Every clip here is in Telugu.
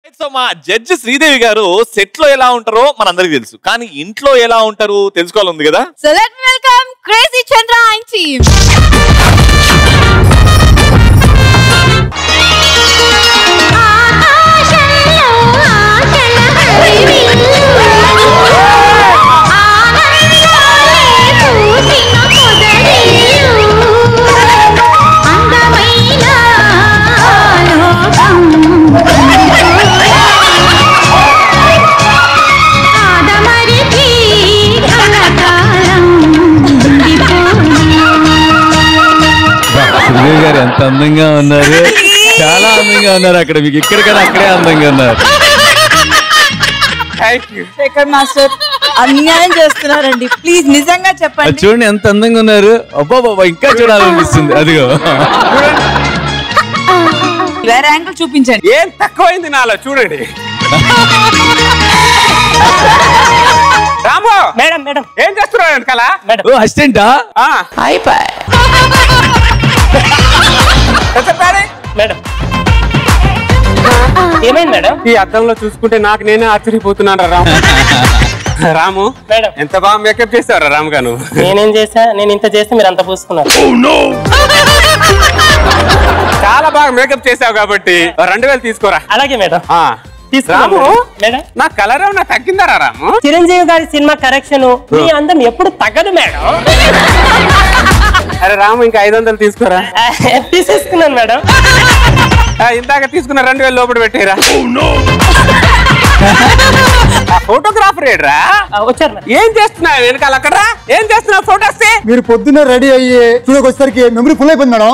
సో మా జడ్జి శ్రీదేవి గారు సెట్ లో ఎలా ఉంటారో మనందరికి తెలుసు కానీ ఇంట్లో ఎలా ఉంటారు తెలుసుకోవాలి కదా So let me welcome Crazy Chandra and team. Sridevi గారు ఎంత అందంగా ఉన్నారు చాలా అందంగా ఉన్నారు అక్కడ మీకు ఇక్కడికన్నా అక్కడే అందంగా ఉన్నారు శేఖర్ మాస్టర్ అన్యాయం చేస్తున్నారండి ప్లీజ్ నిజంగా అది చెప్పండి చూడండి ఎంత అందంగా ఉన్నారు అబ్బా బాబా ఇంకా చూడాలనిపిస్తుంది అదిగో వేరే యాంగిల్ చూపించండి ఏం తక్కువైంది నాలో చూడండి రాము మేడం మేడం ఏం చేస్తున్నావు వెనకాల ఓ అసిస్టెంటా ఆ, చెప్పాలి మేడం ఏమైంది మేడం ఈ అద్దంలో చూసుకుంటే నాకు నేనే ఆశ్చర్యపోతున్నాను రా రాము రాము మేడం ఎంత బాగా మేకప్ చేస్తావురా రాము గాను నేనేం చేసా నేను ఇంత చేస్తే మీరు అంత పూసుకున్నారు చాలా బాగా మేకప్ చేసావు కాబట్టి రెండు వేలు తీసుకోరా అలాగే మేడం ఆ, తీసుకున్నాను రాము మేడం నా కలర్ ఏమన్నా తగ్గిందారా రాము చిరంజీవి గారి సినిమా కరెక్షన్ మీ అందం ఎప్పుడు తగ్గదు మేడం అరే రాము ఇంకా ఐదు వందలు తీసుకోరా ఆ, తీసేసుకున్నాను మేడం ఆ, ఇందాక తీసుకున్న రెండు వేలు లోపల పెట్టేరా ఫోటోగ్రాఫర్ ఏడ్రా ఆ, వచ్చారు మేడం ఏం చేస్తున్నావు వెనకాల అక్కడ ఏం చేస్తున్నావు ఫోటోస్ మీరు పొద్దున్న రెడీ అయ్యి చూడకు వచ్చేసరికి మెమరీ ఫుల్ అయిపోయింది మేడం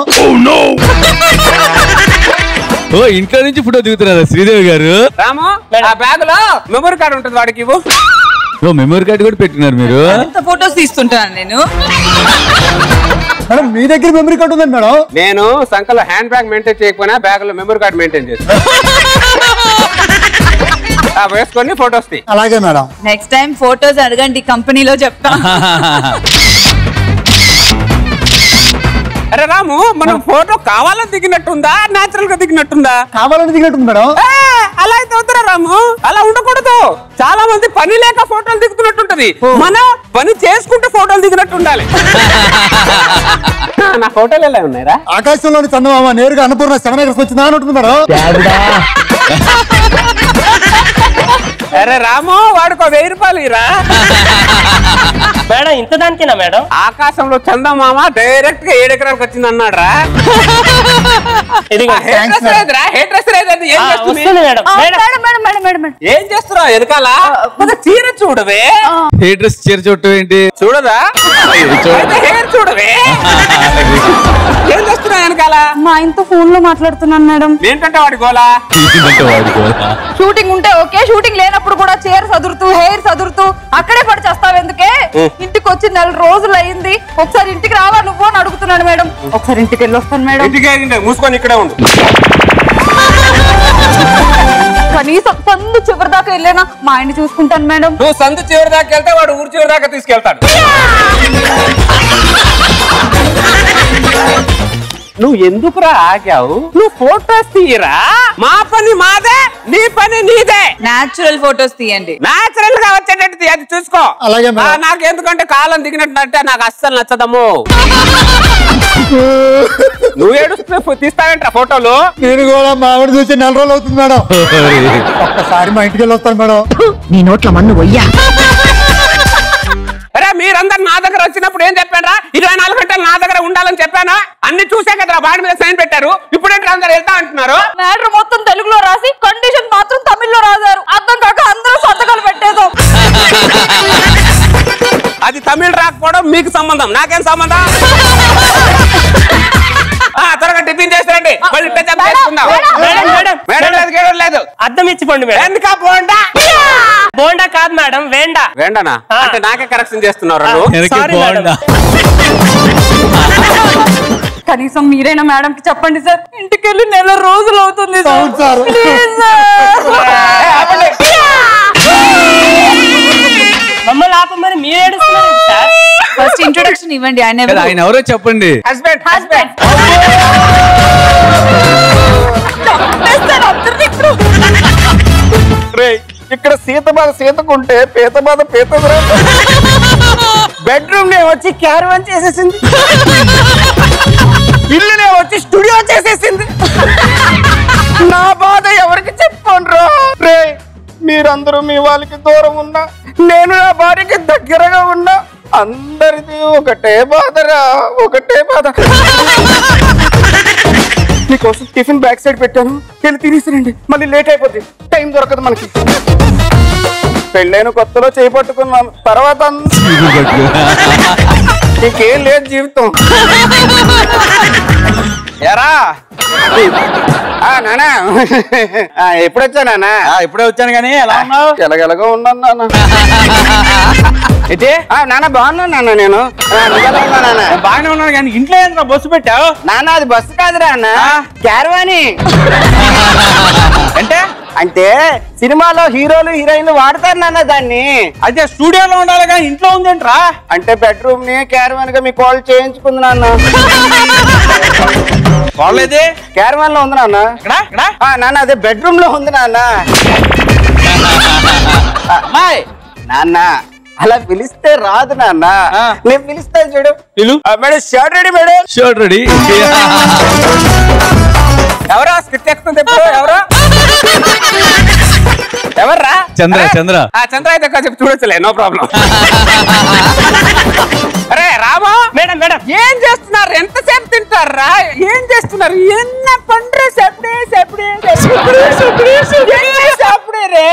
ఓ ఇంట్లో నుంచి ఫోటో దిగుతున్నారా శ్రీదేవి గారు రాము ఆ బ్యాగ్ లో మెమరీ కార్డు ఉంటుంది వాడికి ఇవ్వు ఓ మెమరీ కార్డు కూడా పెట్టినారు మీరు ఎంత ఫొటోస్ తీస్తుంటాను నేను మేడం మీ దగ్గర మెమరీ కార్డు ఉందండి మేడం నేను సంకలో హ్యాండ్ బ్యాగ్ మెయింటైన్ చేయకపోయినా బ్యాగ్ లో మెమరీ కార్డు మెయింటైన్ చేస్తాను ఆ, వేసుకొని ఫోటోస్ తీ అలాగే మేడం నెక్స్ట్ టైం ఫొటోస్ అడగండి కంపెనీలో చెప్తా అరే రాము మనం ఫోటో కావాలని దిగినట్టుందా నాచురల్ గా దిగినట్టుందా కావాలని దిగినట్టుంది మేడం ఏ, అలా అయితే వద్దురా రాము అలా ఉండకూడదు చాలా మంది పని లేక ఫోటోలు దిగుతున్నట్టుంటది మనం పని చేసుకుంటూ ఫోటోలు దిగినట్టు ఉండాలి నా ఫోటోలు ఎలా ఉన్నాయిరా ఆకాశంలోని చందమామ నేరుగా అన్నపూర్ణ సెవెన్ ఎకర్స్ వచ్చిందా అని ఉంటుంది మేడం అరే రాము వాడికో వెయ్యి రూపాయలు ఇరా మేడం ఇంత దానికేనా మేడం ఆకాశంలో చందమామ డైరెక్ట్ గా ఏడు ఎకరాలకు వచ్చింది అన్నాడు రా ఇదిగో హెయిర్ డ్రెస్ లేదురా హెయిర్ డ్రెస్ లేదండి ఏం ఆ, చేస్తుంది వస్తుంది మేడం ఆ, madam madam madam madam madam madam ఏం చేస్తున్నావు వెనకాల కొంత చీర చూడవే ఏ డ్రెస్ చీర చూడటం ఏంటి చూడదా చూడ- అయితే హెయిర్ చూడవే ఏం చేస్తున్నావు వెనకాల మా ఆయనతో ఫోన్ లో మాట్లాడుతున్నాను మేడం ఏంటంటే వాడి గోలా ఏంటంటే వాడుకోవాలా షూటింగ్ ఉంటే ఓకే షూటింగ్ లేనప్పుడు కూడా చీర సదురుతూ హెయిర్ సదురుతూ అక్కడే పడి చేస్తావు ఎందుకే ఇంటికి వచ్చి నెల రోజులు అయింది ఒకసారి ఇంటికి రావా నువ్వు అని అడుగుతున్నాడు మేడం ఒకసారి ఇంటికి వెళ్ళి వస్తాను మేడం ఇంటికి వెళ్ళిండే, మూసుకొని ఇక్కడే ఉండు కనీసం సందు చివరి దాకా వెళ్ళేనా మా ఆయన చూసుకుంటాను మేడం నువ్వు సందు చివరి దాకా వెళ్తే వాడు ఊరు చివరి దాకా తీసుకెళ్తాడు నువ్వు ఎందుకురా ఆగావు నువ్వు ఫోటోస్ తీయరా మా పని మాదే నీ పని నీదే నాచురల్ ఫొటోస్ తీయండి నాచురల్ గా వచ్చేటట్టు తీ, అది చూసుకో అలాగే మేడం. ఆ, నాకు ఎందుకంటే కాలం దిగినట్టు అంటే నాకు అస్సలు నచ్చదము నువ్వు ఏడుస్తూ తీస్తావేంట్రా ఫోటోలు నేను కూడా మా ఆవిడ చూసి నెల రోజులు అవుతుంది మేడం ఒక్కసారి మా ఇంటికి వెళ్ళి వస్తాను మేడం నీ నోట్ల మన్ను వయ్యా అరే మీరందరు నా దగ్గర వచ్చినప్పుడు ఏం చెప్పారా ఇరవై నాలుగు గంటలు నా దగ్గర ఉండాలని చెప్పానా అన్ని చూసే కదా బాడీ మీద సైన్ పెట్టారు ఇప్పుడు ఏంటి అందరు వెళ్తా అంటున్నారు మ్యాటర్ మొత్తం తెలుగులో రాసి కండిషన్ మాత్రం తమిళ్లో రాశారు అర్థం కాక అందరూ సంతకాలు పెట్టేదో అది తమిళ్ రాకపోవడం మీకు సంబంధం నాకేం సంబంధం ఆ, త్వరగా టిఫిన్ చేస్తారండి మళ్ళీ టచ్ చేసుకుందాం మేడం మేడం మేడం లేదు గేడం లేదు అద్దం ఇచ్చిపోండి మేడం ఎందుకా పోండా బోండా కాదు మేడం వేండా వేండనా ఆ. అంటే నాకే కరెక్షన్ చేస్తున్నారు నువ్వు వెనక్కి Sorry, madam. బాగుండా కనీసం మీరైనా మేడం కి చెప్పండి సార్ ఇంటికి వెళ్ళి నెల రోజులు అవుతుంది సార్ అవును సార్. ప్లీజ్ సార్ ఏ, ఆపండి. మమ్మల్ని ఆపమని మీరు ఏడుస్తున్నారు సార్ ఫస్ట్ ఇంట్రొడక్షన్ ఇవ్వండి ఆయన కదా, ఎవరు? ఆయన ఎవరో చెప్పండి హస్బెండ్ హస్బెండ్ చంపేస్తారు అందరినీ ఇప్పుడు. ఇక్కడ సీత బాధ సీతకుంటే పీత బాధ పీతదురా బెడ్రూమ్ నే వచ్చి క్యారవన్ చేసేసింది ఇల్లునే వచ్చి స్టూడియో చేసేసింది నా బాధ ఎవరికి చెప్పండి రే మీరందరూ మీ వాళ్ళకి దూరం ఉన్నా నేను నా భార్యకి దగ్గరగా ఉన్నా అందరిది ఒకటే బాధరా ఒకటే బాధ మీకోసం టిఫిన్ బ్యాక్ సైడ్ పెట్టాను వెళ్ళి తినేసిరండి మళ్ళీ లేట్ అయిపోద్ది టైం దొరకదు మనకి పెళ్ళైన కొత్తలో చేపట్టుకున్నాను తర్వాత అంతా నీకేం లేదు జీవితం ఎరా ఆ, నానా ఆ, ఎప్పుడు వచ్చా నానా ఇప్పుడే వచ్చాను కానీ ఎలా ఉన్నావు ఎలగెలగా ఉన్నాను నాన్న అయితే ఆ, నాన్న బాగున్నాను నాన్న నేను ఆ, నువ్వెలా ఉన్నావు నాన్న బాగానే ఉన్నాను కానీ ఇంట్లో ఏంద్రా బస్సు పెట్టావు నాన్న అది బస్సు కాదురా అన్న క్యారవాని అంటే అంటే సినిమాలో హీరోలు హీరోయిన్లు వాడతారు నాన్న దాన్ని అయితే స్టూడియోలో ఉండాలి కానీ ఇంట్లో ఉందేంట్రా అంటే బెడ్రూమ్ ని క్యారవాన్ గా మీ కాల్ చేయించుకుంది నాన్న వాళ్ళేది క్యారవాన్ లో ఉంది నాన్న ఇక్కడ ఇక్కడ ఆ, నాన్న అదే బెడ్రూమ్ లో ఉంది నాన్న అమ్మాయి నాన్న అలా పిలిస్తే రాదు నాన్న ఆ. నేను పిలుస్తాను చూడు పిలు. ఆ, madam shirt ready madam shot ready ఎవరా స్క్రిప్ట్ ఎక్కుతుంది ఎప్పుడు ఎవరా ఎవర్రా చంద్ర, అరే, చంద్ర. ఆ చంద్ర అయితే కొంచెం చూడొచ్చులే నో ప్రాబ్లం అరే రామా మేడం మేడం ఏం చేస్తున్నారు ఎంతసేపు తింటారా ఏం చేస్తున్నారు ఎన్న పండ్రు సెప్పుడే సెప్పుడే సెప్పుడే సెప్పుడే సెప్పుడే రే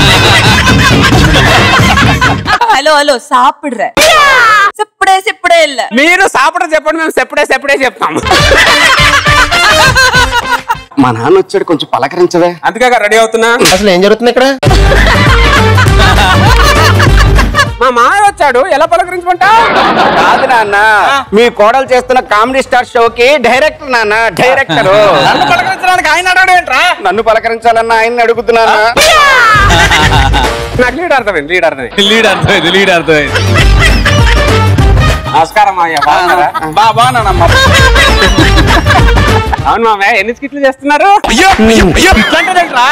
హలో హలో సాப்பிடுற సిప్పుడే సిప్పుడే இல்ல మీరు సాపడ చెప్పండి మేము సెప్పుడే సెప్పుడే చెప్తాము మా నాన్న వచ్చాడు కొంచెం పలకరించవే అందుకే రెడీ అవుతున్నా అసలు ఏం జరుగుతుంది ఇక్కడ మా మాయ వచ్చాడు ఎలా పలకరించమంటా కాదు నాన్న మీ కోడలు చేస్తున్న కామెడీ స్టార్ షోకి డైరెక్టర్ నాన్న డైరెక్టర్ నన్ను పలకరించడానికి ఆయన అడగడం ఏంట్రా నన్ను పలకరించాలన్న ఆయన్ని అడుగుతున్నానా నాకు లీడ్ అర్థమైంది లీడ్ అర్థమైంది లీడ్ అర్థమైంది లీడ్ అర్థమైంది నమస్కారం మామయ్య బాగున్నారా? బా బాగున్నానమ్మా అవును మామయ్య ఎన్ని స్కిట్లు చేస్తున్నారు ఇట్లాంటిదేంట్రా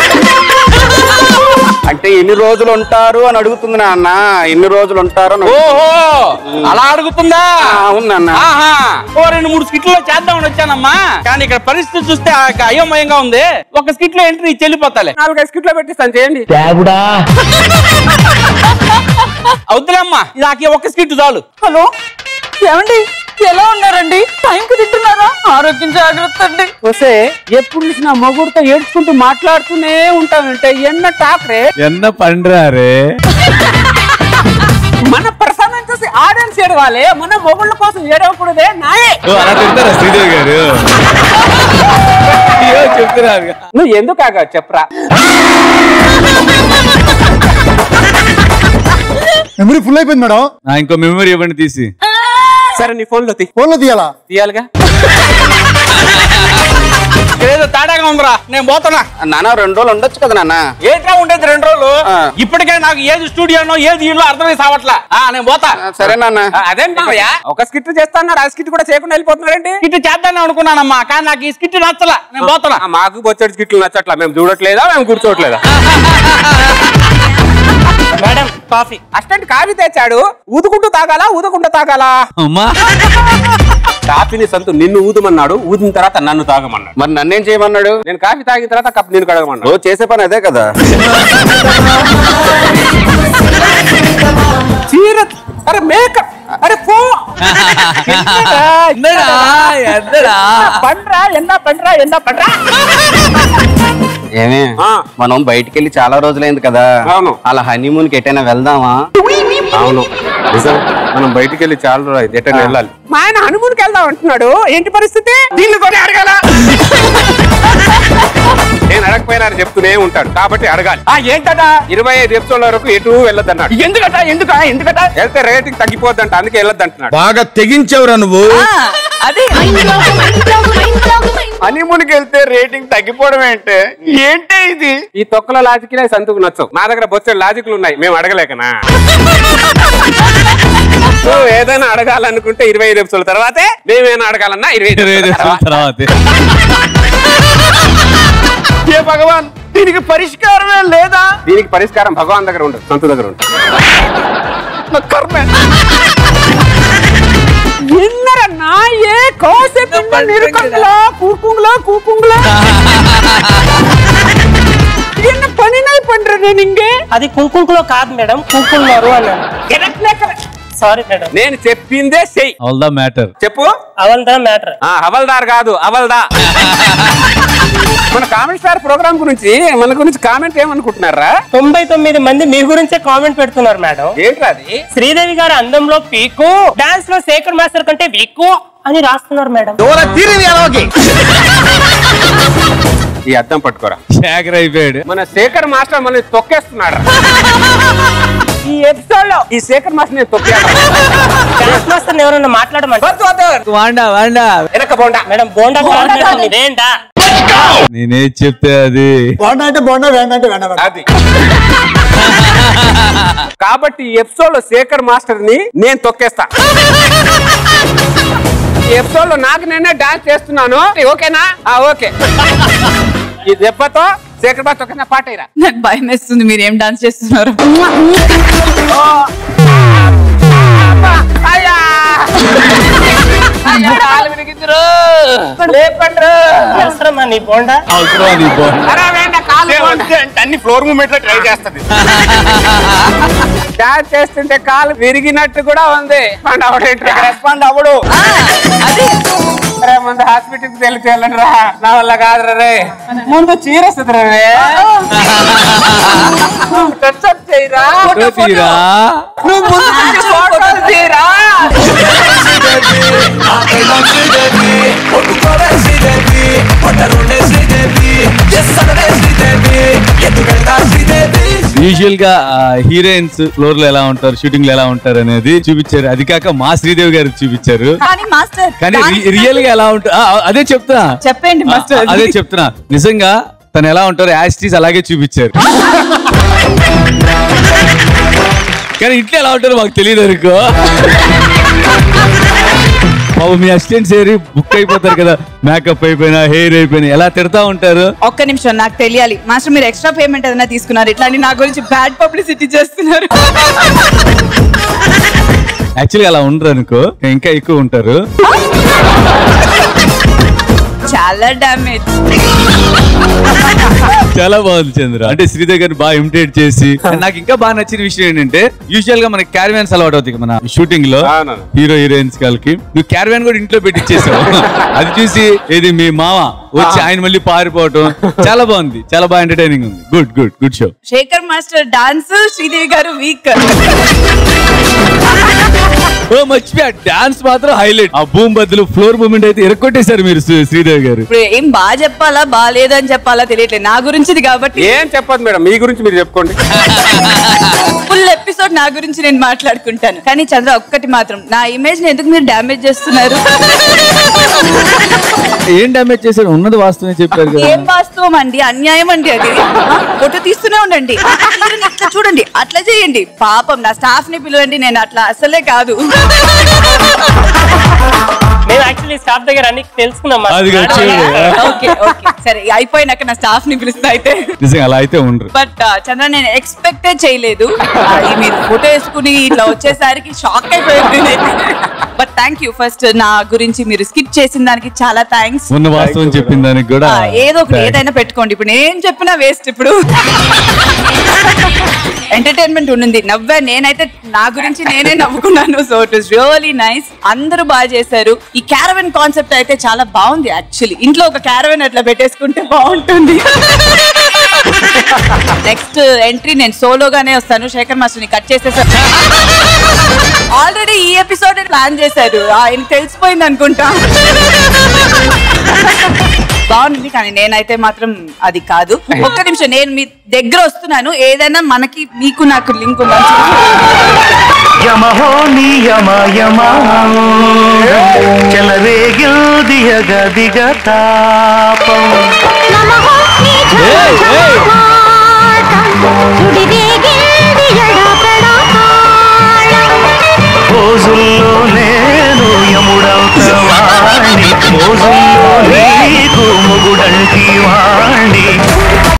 అంటే ఎన్ని రోజులు ఉంటారు అని అడుగుతుంది నాన్న ఎన్ని రోజులు ఉంటారు అని అడుగు- ఓహో అలా అడుగుతుందా ఆ, అవును నాన్న ఆహా ఓ రెండు మూడు స్కిట్లో చేద్దామని వచ్చానమ్మా కానీ ఇక్కడ పరిస్థితి చూస్తే ఆ యొక్క అయోమయంగా ఉంది ఒక స్కిట్ లో ఎంట్రీ చెల్లిపోతాలే నాలుగైదు స్కిట్లో పెట్టిస్తాను చేయండి వద్దులేమ్మా నాకు ఈ ఒక్క స్కిట్ చాలు హలో ఏమండి ఎలా ఉన్నారండి టైంకి తింటున్నారా ఆరోగ్యం జాగ్రత్త అండి వస్తే ఎప్పుడు చూసినా మొగుడుతో ఏడ్చుకుంటూ మాట్లాడుతూనే ఉంటానంటే ఎన్న టాక్ రే ఎన్న పండ్రారే మన పర్ఫార్మెన్స్ చూసి ఆడియన్స్ ఏడవాలి మన మొగుళ్ళ కోసం ఏడవకూడదే నాయే ఓ అలా తింటారా శ్రీదేవి గారు అయ్యో, చెప్తున్నారు నువ్వు ఎందుకు ఆగా చెప్పరా మెమరీ ఫుల్ అయిపోయింది మేడం నా ఇంకో మెమరీ ఇవ్వండి తీసి సరే నీ ఫోన్ లో తీ ఫోన్లో తీయాలా తీయాలిగా ఏదో తేడాగా ఉందిరా నేను పోతున్నా నాన్న రెండు రోజులు ఉండొచ్చు కదా నాన్న ఏంట్రా ఉండేది రెండు రోజులు ఆ. ఇప్పటికే నాకు ఏది స్టూడియోనో ఏది ఇల్లు అర్థమై సావట్లా ఆ, నేను పోతా ఆ, సరే నాన్న అదేంటి మావయ్య? ఒక స్కిట్ చేస్తాన్నారు ఆ స్కిట్ కూడా చేయకుండా వెళ్ళిపోతున్నారండి స్కిట్ చేద్దాం అనుకున్నానమ్మా కానీ నాకు ఈ స్కిట్ నచ్చలా నేను పోతున్నా ఆ, మాకు బొచ్చడి స్కిట్లు నచ్చట్లా మేము చూడట్లేదా మేము కూర్చోట్లేదా మేడం కాఫీ అసిస్టెంట్ కాఫీ తెచ్చాడు ఊదుకుంటూ తాగాలా ఊదుకుంటూ తాగాలా అమ్మా కాఫీని సంతు నిన్ను ఊదమన్నాడు ఊదిన తర్వాత నన్ను తాగమన్నాడు మరి నన్నేం చేయమన్నాడు నేను కాఫీ తాగిన తర్వాత కప్ నేను కడగమన్నాడు చేసే పని అదే కదా చీర అరే మేకప్ అరే పో ఎందడా ఎందడా పండ్రా ఎన్నా పండ్రా ఎన్నా పండ్రా ఏమే ఆ. మనం బయటికి వెళ్ళి చాలా రోజులైంది కదా అవును. అలా హనీమూన్ కి ఎటైనా వెళ్దామా అవును నిజం మనం బయటికి వెళ్ళి చాలా రోజులు ఎటైనా వెళ్ళాలి మా ఆయన హనుమూన్కి వెళ్దాం అంటున్నాడు ఏంటి పరిస్థితి దీన్ని కొని అడగాల నేను అడగపోయినా అని చెప్తూనే ఉంటాడు కాబట్టి అడగాలి ఆ ఏంటట ఇరవై ఐదు ఎపిసోడ్ల వరకు ఎటు వెళ్ళొద్దన్నాడు ఎందుకట ఎందుక ఎందుకట వెళ్తే రేటింగ్ తగ్గిపోద్దంట అందుకే వెళ్ళొద్దంటున్నాడు బాగా తెగించవురా నువ్వు అదే హనీమూన్కి వెళ్తే రేటింగ్ తగ్గిపోవడం ఏంటే ఏంటి ఇది ఈ తొక్కల లాజిక్ సంతుకు నచ్చవు మా దగ్గర బొచ్చే లాజిక్లు ఉన్నాయి మేము అడగలేకనా నువ్వు ఏదైనా అడగాలనుకుంటే ఇరవై ఐదు ఎపిసోడ్ల తర్వాతే మేమేమైనా అడగాలన్నా ఇరవై ఐదు ఇరవై ఐదు ఎపిసోడ్ల నిమిషాల తర్వాత. తర్వాత ఏ భగవాన్ దీనికి పరిష్కారమే లేదా దీనికి పరిష్కారం భగవాన్ దగ్గర ఉండదు సొంత దగ్గర ఉంటుంది నా కర్మే என்னரண்ணா ஏ கோசை பின்ன நிறுக்கங்களா கூக்குங்களா கூக்குங்களா என்ன పనినై பண்றேன் நீங்க అది కుంకుమలో కాదు మేడం కుంకుమన్నారు అన్నాను సారీ మేడం నేను చెప్పిందే చెయ్యి ఆల్ ద మ్యాటర్ చెప్పు అవల్దా మ్యాటర్ ఆ హవల్దార్ కాదు అవల్దా మన కామెంట్ స్టార్ ప్రోగ్రామ్ గురించి మన గురించి కామెంట్ ఏమనుకుంటున్నారా తొంభై తొమ్మిది మంది మీ గురించే కామెంట్ పెడుతున్నారు మేడం ఏంట్రా అది శ్రీదేవి గారు అందంలో పీకు డాన్స్ లో శేఖర్ మాస్టర్ కంటే వీకు అని రాస్తున్నారు మేడం ఈ అద్దం పట్టుకోరా శేఖర్ అయిపోయాడు మన శేఖర్ మాస్టర్ మనల్ని తొక్కేస్తున్నాడు ఈ ఎపిసోడ్ లో ఈ శేఖర్ మాస్టర్ నేను తొక్కాడు డాన్స్ మాస్టర్ ఎవరన్నా మాట్లాడమంటారు వాండా వాండా వెనక బోండా మేడం బోండా కాదు మేడం, ఇదేంటా నేనేం చెప్తే అది బాగుండా అంటే బాగుండా వేండా అంటే వేండా అది కాబట్టి ఈ ఎపిసోడ్ లో శేఖర్ మాస్టర్ ని నేను తొక్కేస్తా ఈ ఎపిసోడ్ లో నాకు నేనే డాన్స్ చేస్తున్నాను ఓకేనా ఆ ఓకే ఈ దెబ్బతో శేఖర్ మాస్టర్ తొక్కిన పాట ఇరా నాకు భయం వేస్తుంది మీరు ఏం డాన్స్ చేస్తున్నారు అవసరమా నీ బోండా అవసరం నీ బాగుండా అన్ని ఫ్లోర్ మూమెంట్ లో ట్రై చేస్తుంది డాన్స్ చేస్తుంటే కాలు విరిగినట్టు కూడా ఉంది రెస్పాండ్ అవ్వడు రే ముందు హాస్పిటల్ కి తెలిసి వెళ్ళండి రా నా వల్ల కాదు రే ముందు చీరేస్తుంది రే టచ్ అప్ చేయరా తీరా నువ్వు ముందు నుంచి ఫోటోలు తీరా యూజువల్ గా హీరోయిన్స్ ఫ్లోర్ లో ఎలా ఉంటారు షూటింగ్ లో ఎలా ఉంటారు అనేది చూపించారు అది కాక మా శ్రీదేవి గారికి చూపించారు కానీ మాస్టర్ కానీ రియల్ గా ఎలా ఉంటారు ఆ, అదే చెప్తున్నా చెప్పండి మాస్టర్ అదే చెప్తున్నా నిజంగా తను ఎలా ఉంటారు యాస్టీస్ అలాగే చూపించారు కానీ ఇంట్లో ఎలా ఉంటారో మాకు తెలియదు అనుకో బాబు మీ అసిస్టెంట్స్ ఏరి బుక్ అయిపోతారు కదా మేకప్ అయిపోయినా హెయిర్ అయిపోయినా ఎలా తిడతా ఉంటారు ఒక్క నిమిషం నాకు తెలియాలి మాస్టర్ మీరు ఎక్స్ట్రా పేమెంట్ ఏదైనా తీసుకున్నారు ఇట్లా అని నా గురించి బ్యాడ్ పబ్లిసిటీ చేస్తున్నారు యాక్చువల్గా అలా ఉండరు అనుకో ఇంకా ఎక్కువ ఉంటారు చాలా డామేజ్ చాలా బాగుంది చంద్ర అంటే శ్రీదేవి గారిని బాగా ఇమిటేట్ చేసి నాకు ఇంకా బాగా నచ్చిన విషయం ఏంటంటే యూజువల్ గా మనకి క్యారవాన్స్ అలవాటు అవుతాయి మన షూటింగ్ లో అవునవును. హీరో హీరోయిన్స్ వాళ్ళకి నువ్వు క్యారవాన్ కూడా ఇంట్లో పెట్టి ఇచ్చేసావు అది చూసి ఇది మీ మామ వచ్చి ఆయన మళ్ళీ పారిపోవటం చాలా బాగుంది చాలా బాగా ఎంటర్టైనింగ్ ఉంది good good good show Sekhar master dance Sridevi గారు వీక్ ఓ మర్చిపోయా డాన్స్ మాత్రం హైలైట్ ఆ భూమి బదులు ఫ్లోర్ మూమెంట్ అయితే ఎరగొట్టేశారు మీరు శ్రీ- శ్రీదేవి గారు ఇప్పుడు ఏం బాగా చెప్పాలా బాగాలేదని చెప్పాలా తెలియట్లేదు నా గురించిది కాబట్టి ఏం చెప్పదు మేడం మీ గురించి మీరు చెప్పుకోండి ఫుల్ ఎపిసోడ్ నా గురించి నేను మాట్లాడుకుంటాను కానీ చంద్ర ఒక్కటి మాత్రం నా ఇమేజ్ ని ఎందుకు మీరు డామేజ్ చేస్తున్నారు ఏం డామేజ్ చేశారు ఉన్నది వాస్తవమే చెప్పారు కదా ఏం వాస్తవం అండి అన్యాయం అండి అది ఆ, ఫోటో తీస్తూనే ఉండండి హీరోని ఇట్లా చూడండి అట్లా చేయండి పాపం నా స్టాఫ్ ని పిలవండి నేను అట్లా అసలే కాదు మేము యాక్చువల్లీ స్టాఫ్ దగ్గర అన్ని తెలుసుకున్నాం అది మాస్టర్. చూడు ఓకే ఓకే సరే అయిపోయినాక నా స్టాఫ్ ని పిలుస్తా అయితే నిజంగా అలా అయితే ఉండరు బట్ చంద్ర నేను ఎక్స్పెక్టే చేయలేదు ఆ, ఈ మీరు ఫోటో వేసుకుని ఇట్లా వచ్చేసరికి షాక్ అయిపోయింది బట్ థ్యాంక్ యూ ఫస్ట్ నా గురించి మీరు స్కిప్ చేసిన దానికి చాలా థ్యాంక్స్ ఉన్న వాస్తవం చెప్పిన దానికి కూడా ఏదో ఒకటి ఏదైనా పెట్టుకోండి ఇప్పుడు నేను చెప్పినా వేస్ట్ ఇప్పుడు ఎంటర్టైన్మెంట్ ఉండింది నవ్వా నేనైతే నా గురించి నేనే నవ్వుకున్నాను so it is really nice అందరూ బాగా చేశారు ఈ క్యారవెన్ కాన్సెప్ట్ అయితే చాలా బాగుంది యాక్చువల్లీ ఇంట్లో ఒక క్యారవెన్ అట్లా పెట్టేసుకుంటే బాగుంటుంది నెక్స్ట్ ఎంట్రీ నేను సోలోగానే వస్తాను శేఖర్ మాస్టర్ ని కట్ చేసేసాను ఆల్రెడీ ఈ ఎపిసోడ్ ప్లాన్ చేశారు ఆయన తెలిసిపోయింది అనుకుంటా బాగుంది కానీ నేనైతే మాత్రం అది కాదు ఒక్క నిమిషం నేను మీ దగ్గర వస్తున్నాను ఏదైనా మనకి మీకు నాకు లింక్ ఉందని యమహో నియమ యమ చెలరేగిల్ దియగ దిగ తాపం ఏయ్, ఏయ్,